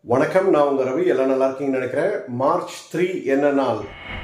வணக்கம் நான் உங்க ரவி எல்லாம் நல்லா இருக்கீங்கன்னு நினைக்கிறேன் மார்ச் த்ரீ என்ன நாள்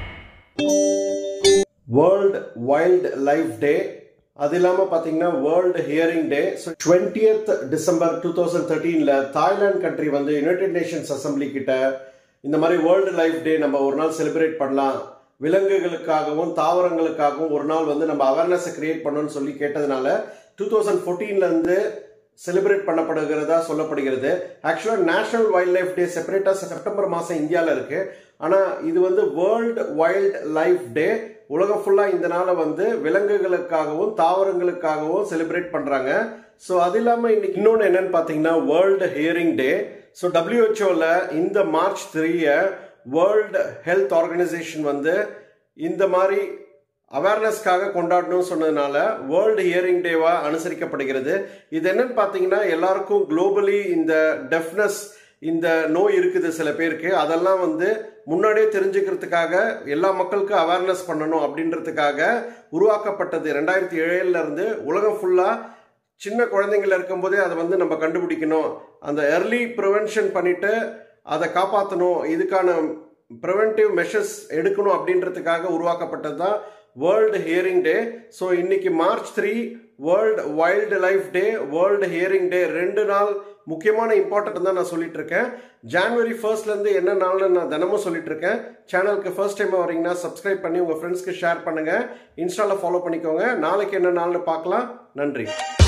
வேர்ல்ட் வைல்ட் லைஃப் டே அது இல்லாமல் பார்த்தீங்கன்னா world hearing day so twentieth December two thousand தேர்ட்டீனில் தாய்லாந்து கண்ட்ரி வந்து யுனைடெட் நேஷன்ஸ் அசம்பிளி கிட்ட இந்த மாதிரி வேர்ல்டு லைஃப் டே நம்ம ஒரு நாள் செலிப்ரேட் பண்ணலாம் விலங்குகளுக்காகவும் தாவரங்களுக்காகவும் ஒரு நாள் வந்து நம்ம அவேர்னஸை கிரியேட் பண்ணணும்னு சொல்லி கேட்டதுனால டூ தௌசண்ட் ஃபோர்டீன்லேருந்து செலிப்ரேட் பண்ணப்படுகிறதா சொல்லப்படுகிறது ஆக்சுவலாக நேஷனல் வைல்ட் லைஃப் டே செப்பரேட்டாக செப்டம்பர் மாதம் இந்தியாவில் இருக்குது ஆனால் இது வந்து வேர்ல்டு வைல்ட் லைஃப் டே உலகம் ஃபுல்லாக இந்த நாளை வந்து விலங்குகளுக்காகவும் தாவரங்களுக்காகவும் செலிப்ரேட் பண்ணுறாங்க ஸோ அது இல்லாமல் இன்னைக்கு இன்னொன்று என்னன்னு பார்த்தீங்கன்னா வேர்ல்டு ஹியரிங் டே ஸோ டபிள்யூஹெச்ஓவில் இந்த மார்ச் த்ரீயை வேர்ல்டு ஹெல்த் ஆர்கனைசேஷன் வந்து இந்த மாதிரி அவேர்னஸ்க்காக கொண்டாடணும்னு சொன்னதுனால வேர்ல்டு ஹியரிங் டேவா அனுசரிக்கப்படுகிறது இது என்னன்னு பார்த்தீங்கன்னா எல்லாருக்கும் குளோபலி இந்த டெஃப்னஸ் இந்த நோய் இருக்குது சில பேருக்கு அதெல்லாம் வந்து முன்னாடியே தெரிஞ்சுக்கிறதுக்காக எல்லா மக்களுக்கும் அவேர்னஸ் பண்ணணும் அப்படின்றதுக்காக உருவாக்கப்பட்டது ரெண்டாயிரத்தி ஏழுல இருந்து உலகம் ஃபுல்லாக சின்ன குழந்தைங்கள இருக்கும்போதே அதை வந்து நம்ம கண்டுபிடிக்கணும் அந்த எர்லி ப்ரிவென்ஷன் பண்ணிட்டு அதை காப்பாற்றணும் இதுக்கான ப்ரிவென்டிவ் மெஷர்ஸ் எடுக்கணும் அப்படின்றதுக்காக உருவாக்கப்பட்டது தான் வேர்ல்டு ஹியரிங் டே ஸோ இன்னைக்கு March three world wildlife day world hearing day ரெண்டு நாள் முக்கியமான இம்பார்ட்டன்ட் தான் நான் சொல்லிட்டு இருக்கேன் ஜான்வரி ஃபர்ஸ்ட்லேருந்து என்ன நாள்னு நான் தினமும் சொல்லிட்டு இருக்கேன் சேனலுக்கு ஃபர்ஸ்ட் டைம் வரீங்கன்னா சப்ஸ்கிரைப் பண்ணி உங்கள் ஃப்ரெண்ட்ஸ்க்கு ஷேர் பண்ணுங்க இன்ஸ்டாவில் ஃபாலோ பண்ணிக்கோங்க நாளைக்கு என்ன நாள்னு பார்க்கலாம் நன்றி